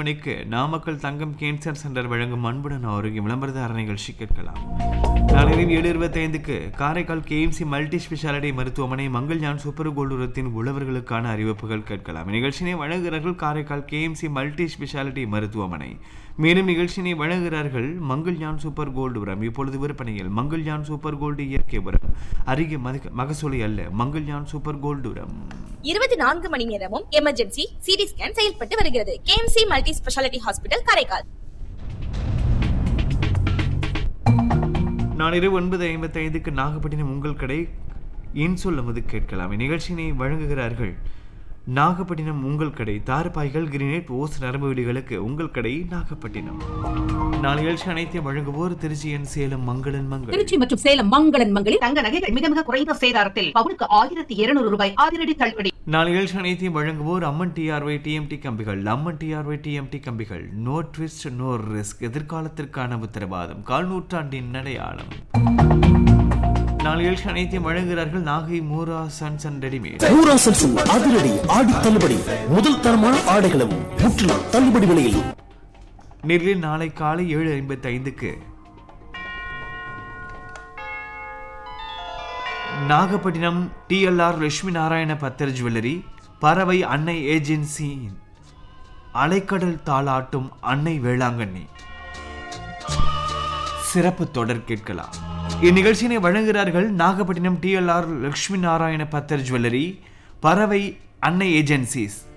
மணிக்கு நாமக்கல் தங்கம் cancer centre வழங்கும் அன்புடன் ஆரோக்கியம் விளம்பரதார நிகழ்ச்சி கேட்கலாம் நாளை இரவு ஏழு இருபத்தைந்துக்கு காரைக்கால் கேஎம்சி மல்டி ஸ்பெஷாலிட்டி மருத்துவமனை மங்கள்யான் சூப்பர் கோல்டுரத்தின் உழவர்களுக்கான அறிவிப்புகள் கேட்கலாம் இந்நிகழ்ச்சியினை வழங்குகிறார்கள் காரைக்கால் கேஎம்சி மல்டி ஸ்பெஷாலிட்டி மருத்துவமனை மேலும் நிகழ்ச்சியினை வழங்குகிறார்கள் மங்கள்யான் சூப்பர் கோல்டு உரம் இப்பொழுது விற்பனையில் மங்கள்யான் சூப்பர் கோல்டு இயற்கை உரம் அருகே மதிக்க- மகசூலை அல்ல மங்கள்யான் சூப்பர் கோல்டு உரம் இருபத்தி நான்கு மணி நேரமும் எமர்ஜென்சி சிடி ஸ்கேன் செயல்பட்டு வருகிறது KMC multi speciality hospital Karaikal நாளிரவு ஒன்பது ஐம்பத்தி ஐந்துக்கு நாகப்பட்டினம் உங்கள் கடை என் சொல்லும்போது கேட்கலாம் இந்நிகழ்ச்சியினை வழங்குகிறார்கள் நாகப்பட்டினம் உங்கள் கடை தார்பாய்கள் கிரினேட் ஓஸ் நரம்பு வீடுகளுக்கு உங்கள் கடை நாகப்பட்டினம் நாளை நிகழ்ச்சி அனைத்தையும் வழங்குவோர் திருச்சியன் சேலம் மங்களன் மங்கள் திருச்சி மற்றும் சேலம் மங்களன் மங்களில் தங்க நகைகள் மிக மிக குறைந்த சேதாரத்தில் பவுனுக்கு ஆயிரத்தி இருநூறு ரூபாய் அதிரடி தள்ளுபடி நாளை நிகழ்ச்சி அனைத்தையும் வழங்குவோர் அம்மன் டிஆர்ஒய் டிஎம்டி கம்பிகள் அம்மன் டிஆர்ஒய் டிஎம்டி கம்பிகள் நோ ட்விஸ்ட் நோ ரிஸ்க் எதிர்காலத்திற்கான உத்தரவாதம் கால் நூற்றாண்டின் அடையாளம் நாளை நிகழ்ச்சி அனைத்தையும் வழங்குகிறார்கள் Nagai Moora sons and readymade ஊராசல் அதிரடி ஆடி தள்ளுபடி முதல் தரமான ஆடைகளும் முற்றிலும் தள்ளுபடி விலையில் நேரில் நாளை காலை ஏழு ஐம்பத்தி ஐந்துக்கு நாகப்பட்டினம் டிஎல்ஆர் லட்சுமி நாராயண பத்தர் ஜுவல்லரி பறவை அன்னை ஏஜென்சி அலைக்கடல் தாளாட்டும் அன்னை வேளாங்கண்ணி சிறப்பு தொடர் கேட்கலாம் இந்நிகழ்ச்சியினை வழங்குகிறார்கள் நாகப்பட்டினம் டிஎல்ஆர் லட்சுமி நாராயண பத்தர் ஜுவல்லரி பறவை அன்னை ஏஜென்சிஸ்